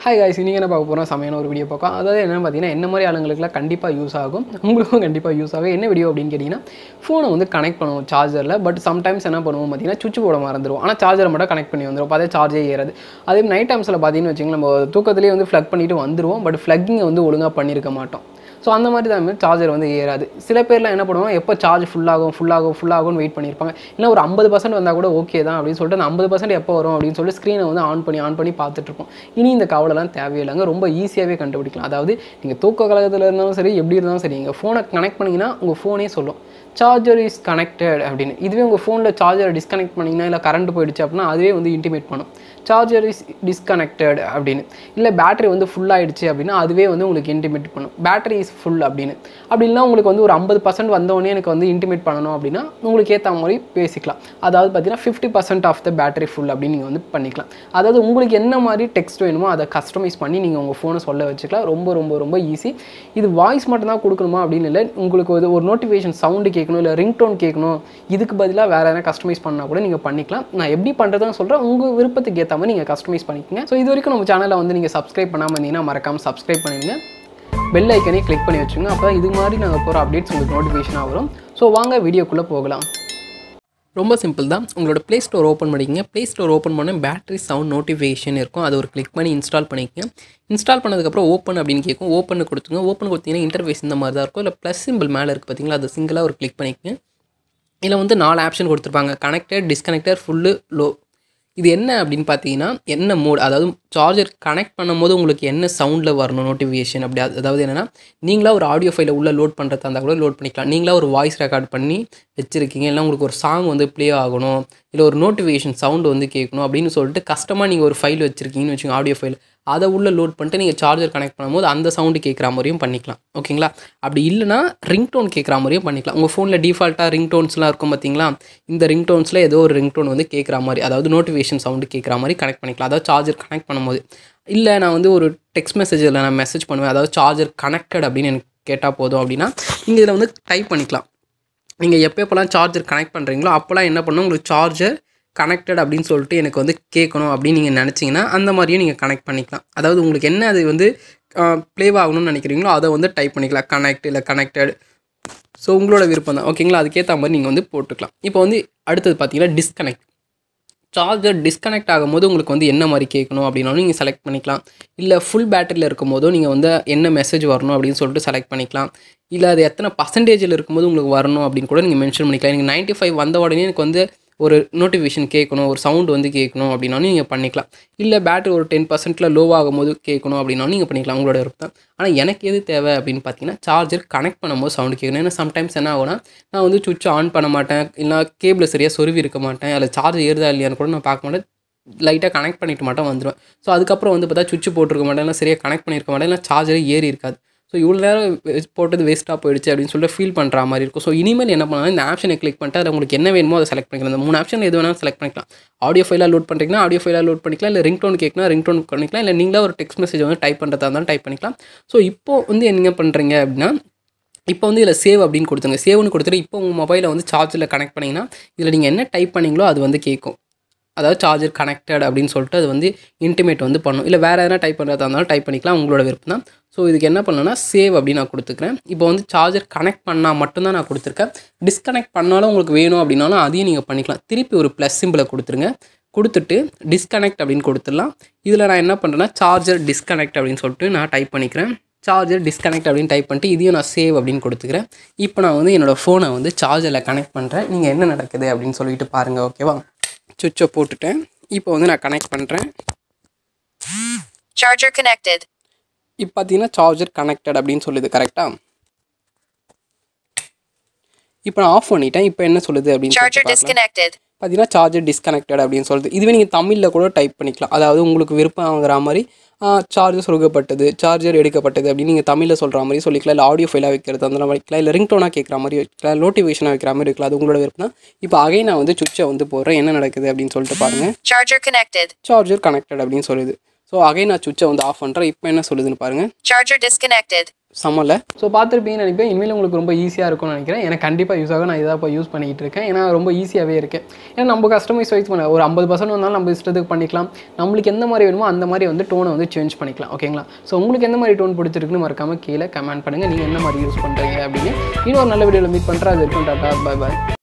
Hi guys நீங்கள் என்ன பார்க்க போகிறோம் செமையான ஒரு வீடியோ பார்க்கலாம் அதாவது என்ன பார்த்தீங்கன்னா என்ன மாதிரி ஆளுங்களுக்குலாம் கண்டிப்பாக யூஸ் ஆகும் உங்களுக்கும் கண்டிப்பாக யூஸ் ஆகும் என்ன வீடியோ அப்படின்னு கேட்டிங்கன்னா ஃபோனை வந்து கனெக்ட் பண்ணுவோம் சார்ஜரில் பட் சம்டைம்ஸ் என்ன பண்ணுவோம் பார்த்தீங்கன்னா சுவிட்ச் போட மறந்துடும் ஆனால் சார்ஜரை மட்டும் கனெக்ட் பண்ணி வந்துடும் அப்போ அதே சார்ஜே ஏறாது அதே நைட் டைம்ஸில் பார்த்தீங்கன்னு வச்சுங்களேன் நம்ம தூக்கத்திலேயே வந்து ஃப்ளக் பண்ணிட்டு வந்துடுவோம் பட் ஃப்ளக்கிங்கை வந்து ஒழுங்காக பண்ணியிருக்க மாட்டோம் ஸோ அந்த மாதிரி தான் சார்ஜர் வந்து ஏறாது சில பேர்லாம் என்ன பண்ணுவாங்க எப்போ சார்ஜ் ஃபுல்லாகும் ஃபுல்லாகும் ஃபுல்லாகும்னு வெயிட் பண்ணியிருப்பாங்க இல்லை ஒரு ஐம்பது பர்சன்ட் வந்தால் கூட ஓகே தான் அப்படின்னு சொல்லிட்டு அந்த ஐம்பது பர்சன்ட் எப்போ வரும் அப்படின்னு சொல்லிட்டு ஸ்க்ரீனை வந்து ஆன் பண்ணி ஆன் பண்ணி பார்த்துட்டு இருப்போம் இனி இந்த கவலைலாம் தேவையில்லைங்க ரொம்ப ஈஸியாகவே கண்டுபிடிக்கலாம் அதாவது நீங்கள் தூக்க கழகத்தில் இருந்தாலும் சரி எப்படி இருந்தாலும் சரி நீங்கள் ஃபோனை கனெக்ட் பண்ணிங்கன்னா உங்கள் ஃபோனே சொல்லும் சார்ஜர் இஸ் கனெக்டட் அப்படின்னு இதுவே உங்கள் ஃபோனில் சார்ஜரை டிஸ்கனெக்ட் பண்ணிங்கன்னா இல்லை கரண்ட் போயிடுச்சு அப்படின்னா அதுவே வந்து இன்டிமேட் பண்ணும் சார்ஜர் இஸ் டிஸ்கனெக்டட் அப்படின்னு இல்லை பேட்டரி வந்து ஃபுல் ஆயிடுச்சு அப்படின்னா அதுவே வந்து உங்களுக்கு இன்டிமேட் பண்ணும் பேட்டரி இஸ் ஃபுல் அப்படின்னு அப்படி இல்லைனா உங்களுக்கு வந்து ஒரு ஐம்பது பர்சன்ட் வந்தோடனே எனக்கு வந்து இன்டிமேட் பண்ணணும் அப்படின்னா உங்களுக்கு ஏற்ற மாதிரி பேசிக்கலாம் அதாவது பார்த்தீங்கன்னா fifty percent of the battery full அப்படின்னு நீங்கள் வந்து பண்ணிக்கலாம் அதாவது உங்களுக்கு என்ன மாதிரி டெக்ஸ்ட் வேணுமோ அதை கஸ்டமைஸ் பண்ணி நீங்கள் உங்கள் ஃபோனை சொல்ல வச்சுக்கலாம் ரொம்ப ரொம்ப ரொம்ப ஈஸி இது வாய்ஸ் மட்டும்தான் கொடுக்கணுமா அப்படின்னு இல்லை உங்களுக்கு ஒரு ஒரு நோட்டிஃபிகேஷன் சவுண்டு கேட்கணும் இல்லை ரிங்டோன் கேட்கணும் இதுக்கு பதிலாக வேறு எதனா கஸ்டமைஸ் பண்ணால் கூட நீங்கள் பண்ணிக்கலாம் நான் எப்படி பண்ணுறதுன்னு சொல்கிறேன் உங்கள் விருப்பத்துக்கு ஏற்ற மாதிரி நீங்கள் கஸ்டமைஸ் பண்ணிக்கங்க ஸோ இது வரைக்கும் நம்ம சேனலை வந்து நீங்கள் சப்ஸ்கிரைப் பண்ணாமல் இருந்தீங்கன்னா மறக்காமல் சப்ஸ்கிரைப் பண்ணிடுங்க பெல் ஐக்கனே கிளிக் பண்ணி வச்சுங்க அப்போ இது மாதிரி நாங்கள் போகிற அப்டேட்ஸ் உங்களுக்கு நோட்டிஃபிகேஷனாக வரும் ஸோ வாங்க வீடியோக்குள்ளே போகலாம் ரொம்ப சிம்பிள் தான் உங்களோட ப்ளே ஸ்டோர் ஓப்பன் பண்ணிக்கங்க ப்ளே ஸ்டோர் ஓப்பன் பண்ண பேட்டரி சவுண்ட் நோட்டிஃபிகேஷன் இருக்கும் அதை ஒரு கிளிக் பண்ணி இன்ஸ்டால் பண்ணிக்கங்க இன்ஸ்டால் பண்ணதுக்கப்புறம் ஓப்பன் அப்படின்னு கேட்கும் ஓப்பன் கொடுத்துங்க ஓப்பன் கொடுத்தீங்கன்னா இன்டர்ஃபேஸ் இந்த மாதிரி தான் இருக்கும் இல்லை ப்ளஸ் சிம்பிள் மேலே இருக்குது பார்த்தீங்களா அது சிங்கிளாக ஒரு கிளிக் பண்ணிக்கங்க இதில் வந்து நாலு ஆப்ஷன் கொடுத்துருப்பாங்க கனெக்டட் டிஸ்கனெக்டர் ஃபுல்லு லோ இது என்ன அப்படின்னு பார்த்தீங்கன்னா என்ன மோட் அதாவது சார்ஜர் கனெக்ட் பண்ணும்போது உங்களுக்கு என்ன சவுண்டில் வரணும் நோட்டிஃபிகேஷன் அப்படி அது- அதாவது என்னென்னா நீங்களா ஒரு ஆடியோ ஃபைலை உள்ளே லோட் பண்ணுறதா இருந்தால் கூட லோட் பண்ணிக்கலாம் நீங்களா ஒரு வாய்ஸ் ரெக்கார்ட் பண்ணி வச்சுருக்கீங்க இல்லை உங்களுக்கு ஒரு சாங் வந்து ப்ளே ஆகணும் இல்லை ஒரு நோட்டிஃபிகேஷன் சவுண்டு வந்து கேட்கணும் அப்படின்னு சொல்லிட்டு கஷ்டமாக நீங்கள் ஒரு ஃபைல் வச்சுருக்கீங்கன்னு வச்சுக்கோங்க ஆடியோ ஃபைல் அதை உள்ளே லோட் பண்ணிட்டு நீங்கள் சார்ஜர் கனெக்ட் பண்ணும்போது அந்த சவுண்டு கேட்குற மாதிரியும் பண்ணிக்கலாம் ஓகேங்களா அப்படி இல்லைனா ரிங்டோன் கேட்குற மாதிரியும் பண்ணிக்கலாம் உங்கள் ஃபோனில் டிஃபால்ட்டாக ரிங்டோன்ஸ்லாம் இருக்கும் பார்த்தீங்களா இந்த ரிங்டோன்ஸில் ஏதோ ஒரு ரிங்டோன் வந்து கேட்குற மாதிரி அதாவது நோட்டிஃபிகேஷன் சவுண்டு கேட்குற மாதிரி கனெக்ட் பண்ணிக்கலாம் அதாவது சார்ஜர் கனெக்ட் பண்ணும்போது இல்லை நான் வந்து ஒரு டெக்ஸ்ட் மெசேஜில் நான் மெசேஜ் பண்ணுவேன் அதாவது சார்ஜர் கனெக்டட் அப்படின்னு எனக்கு கேட்டால் போதும் அப்படின்னா நீங்கள் இதில் வந்து டைப் பண்ணிக்கலாம் நீங்கள் எப்போ எப்போல்லாம் சார்ஜர் கனெக்ட் பண்ணுறீங்களோ அப்போல்லாம் என்ன பண்ணணும் உங்களுக்கு சார்ஜர் கனெக்டட் அப்படின்னு சொல்லிட்டு எனக்கு வந்து கேட்கணும் அப்படின்னு நீங்கள் நினச்சிங்கன்னா அந்த மாதிரியும் நீங்கள் கனெக்ட் பண்ணிக்கலாம் அதாவது உங்களுக்கு என்ன அது வந்து ப்ளேவ் ஆகணும்னு நினைக்கிறீங்களோ அதை வந்து டைப் பண்ணிக்கலாம் கனெக்ட் இல்லை கனெக்டட் ஸோ உங்களோட விருப்பம் தான் ஓகேங்களா அதுக்கேற்ற மாதிரி நீங்கள் வந்து போட்டுக்கலாம் இப்போ வந்து அடுத்தது பார்த்தீங்கன்னா டிஸ்கனெக்ட் சார்ஜர் டிஸ்கனெக்ட் ஆகும்போது உங்களுக்கு வந்து என்ன மாதிரி கேட்கணும் அப்படின்னாலும் நீங்கள் செலக்ட் பண்ணிக்கலாம் இல்லை ஃபுல் பேட்டரியில் இருக்கும் போதும் நீங்கள் வந்து என்ன மெசேஜ் வரணும் அப்படின்னு சொல்லிட்டு செலக்ட் பண்ணிக்கலாம் இல்லை அது எத்தனை பர்சன்டேஜில் இருக்கும்போது உங்களுக்கு வரணும் அப்படின்னு கூட நீங்கள் மென்ஷன் பண்ணிக்கலாம் எனக்கு 95 ஃபைவ் வந்த உடனே எனக்கு வந்து ஒரு நோட்டிஃபிகேஷன் கேட்கணும் ஒரு சவுண்ட் வந்து கேட்கணும் அப்படின்னாலும் நீங்கள் பண்ணிக்கலாம் இல்லை பேட்டரி ஒரு டென் பர்சன்ட்டில் லோ ஆகும்போது கேட்கணும் அப்படின்னாலும் நீங்கள் பண்ணிக்கலாம் உங்களோட விருப்பம் ஆனால் எனக்கு எது தேவை அப்படின்னு பார்த்தீங்கன்னா சார்ஜர் கனெக்ட் பண்ணும்போது சவுண்ட் கேட்கணும் ஏன்னா சம்டைம்ஸ் என்ன ஆகும்னா நான் வந்து சுவிட்ச் ஆன் பண்ண மாட்டேன் இல்லை கேபிள் சரியாக சொருவி இருக்க மாட்டேன் அதில் சார்ஜ் ஏறுதா இல்லையான்னு கூட நான் பார்க்க மாட்டேன் லைட்டாக கனெக்ட் பண்ணிட்டு மட்டும் வந்துடுவேன் ஸோ அதுக்கப்புறம் வந்து பார்த்தா சுவிட்ச் போட்டிருக்க மாட்டேன் இல்லை சரியாக கனெக்ட் பண்ணியிருக்க மாட்டேன் இல்லை சார்ஜரே ஏறி இருக்காது ஸோ இவ்வளோ நேரம் வெ- போட்டது வேஸ்ட்டாக போயிடுச்சு அப்படின்னு சொல்லிட்டு ஃபீல் பண்ணுற மாதிரி இருக்கும் ஸோ இனிமேல் என்ன பண்ணலாம் இந்த ஆப்ஷனை கிளிக் பண்ணிட்டு அதில் உங்களுக்கு என்ன வேணுமோ அதை செலக்ட் பண்ணிக்கலாம் இந்த மூணு ஆப்ஷன் எது வேணாலும் செலக்ட் பண்ணிக்கலாம் ஆடியோ ஃபைலாக லோட் பண்ணுறீங்கன்னா ஆடியோ ஃபைலாக லோட் பண்ணிக்கலாம் இல்லை ரிங்டோன் கேட்கணும் ரிங்டோன் பண்ணிக்கலாம் இல்லை நீங்களே ஒரு டெக்ஸ்ட் மெசேஜ் வந்து டைப் பண்ணுறதா இருந்தாலும் டைப் பண்ணிக்கலாம் ஸோ இப்போ வந்து என்ன பண்ணுறீங்க அப்படின்னா இப்போ வந்து இதில் சேவ் அப்படின்னு கொடுத்துருங்க சேவ்னு கொடுத்துட்டு இப்போ உங்கள் மொபைலை வந்து சார்ஜரில் கனெக்ட் பண்ணிங்கன்னா இதில் நீங்கள் என்ன டைப் பண்ணீங்களோ அது வந்து கேட்கும் அதாவது சார்ஜர் கனெக்டட் அப்படின்னு சொல்லிட்டு அது வந்து இன்டிமேட் வந்து பண்ணும் இல்லை வேறு எதனா டைப் பண்ணுறதா இருந்தாலும் டைப் பண்ணிக்கலாம் உங்களோட விருப்பம் தான் ஸோ இதுக்கு என்ன பண்ணணும்னா சேவ் அப்படின்னு நான் கொடுத்துக்கிறேன் இப்போ வந்து சார்ஜர் கனெக்ட் பண்ணால் மட்டும்தான் நான் கொடுத்துருக்கேன் டிஸ்கனெக்ட் பண்ணாலும் உங்களுக்கு வேணும் அப்படின்னாலும் அதையும் நீங்கள் பண்ணிக்கலாம் திருப்பி ஒரு ப்ளஸ் சிம்பிளை கொடுத்துருங்க கொடுத்துட்டு டிஸ்கனெக்ட் அப்படின்னு கொடுத்துடலாம் இதில் நான் என்ன பண்ணுறேன்னா சார்ஜர் டிஸ்கனெக்ட் அப்படின்னு சொல்லிட்டு நான் டைப் பண்ணிக்கிறேன் சார்ஜர் டிஸ்கனெக்ட் அப்படின்னு டைப் பண்ணிட்டு இதையும் நான் சேவ் அப்படின்னு கொடுத்துக்கிறேன் இப்போ நான் வந்து என்னோடய ஃபோனை வந்து சார்ஜரில் கனெக்ட் பண்ணுறேன் நீங்கள் என்ன நடக்குது அப்படின்னு சொல்லிட்டு பாருங்கள் ஓகேவா சுவிட்சை போட்டுட்டேன் இப்போ வந்து நான் கனெக்ட் பண்ணுறேன் Charger connected. இப்போ பார்த்தீங்கன்னா சார்ஜர் கனெக்டட் அப்படின்னு சொல்லுது கரெக்டாக இப்போ நான் ஆஃப் பண்ணிட்டேன் இப்போ என்ன சொல்லுது அப்படின்னு Charger சொல்லிட்டு பார்க்கலாம். disconnected. பார்த்தீங்கன்னா சார்ஜர் டிஸ்கனெக்டட் அப்படின்னு சொல்லுது இதுவே நீங்கள் தமிழில் கூட டைப் பண்ணிக்கலாம் அதாவது உங்களுக்கு விருப்பம் ஆகிற மாதிரி சார்ஜர் சொருகப்பட்டது சார்ஜர் எடுக்கப்பட்டது அப்படின்னு நீங்கள் தமிழில் சொல்கிற மாதிரி சொல்லிக்கலாம் இல்லை ஆடியோ ஃபைலாக வைக்கிறது அந்த மாதிரி வைக்கலாம் இல்லை ரிங்டோனாக கேட்குற மாதிரி வைக்கலாம் நோட்டிஃபிகேஷனாக வைக்கிற மாதிரி வைக்கலாம் அது உங்களோட விருப்பம் தான் இப்போ அகை நான் வந்து சுவிட்சை வந்து போடுறேன் என்ன நடக்குது அப்படின்னு சொல்லிட்டு பாருங்கள் Charger connected. சார்ஜர் கனெக்டட் அப்படின்னு சொல்லுது ஸோ அகை நான் சுவிட்சை வந்து ஆஃப் பண்ணுறேன் இப்போ என்ன சொல்லுதுன்னு பாருங்கள் Charger disconnected. சம்மல ஸோ பார்த்துருப்பீங்கன்னு நினைப்பேன் இனிமேல் உங்களுக்கு ரொம்ப ஈஸியாக இருக்கும்னு நினைக்கிறேன் எனக்கு கண்டிப்பாக யூஸ் ஆகும் நான் இதாக இப்போ யூஸ் பண்ணிக்கிட்டு இருக்கேன் ஏன்னா ரொம்ப ஈஸியாகவே இருக்கு ஏன்னா நம்ம கஸ்டமைஸ் வைஸ் பண்ண ஒரு ஐம்பது பர்சன்ட் வந்தாலும் நம்ம இஷ்டத்துக்கு பண்ணிக்கலாம் நம்மளுக்கு எந்த மாதிரி வேணுமோ அந்த மாதிரி வந்து டோனை வந்து சேஞ்ச் பண்ணிக்கலாம் ஓகேங்களா ஸோ உங்களுக்கு எந்த மாதிரி டோன் பிடிச்சிருக்குன்னு மறக்காம கீழே கமெண்ட் பண்ணுங்கள் நீங்கள் என்ன மாதிரி யூஸ் பண்ணுறீங்க அப்படின்னு இன்னொரு நல்ல வீடியோவில் மீட் பண்ணுறேன் அது இருக்கும் டாட்டா பை பாய்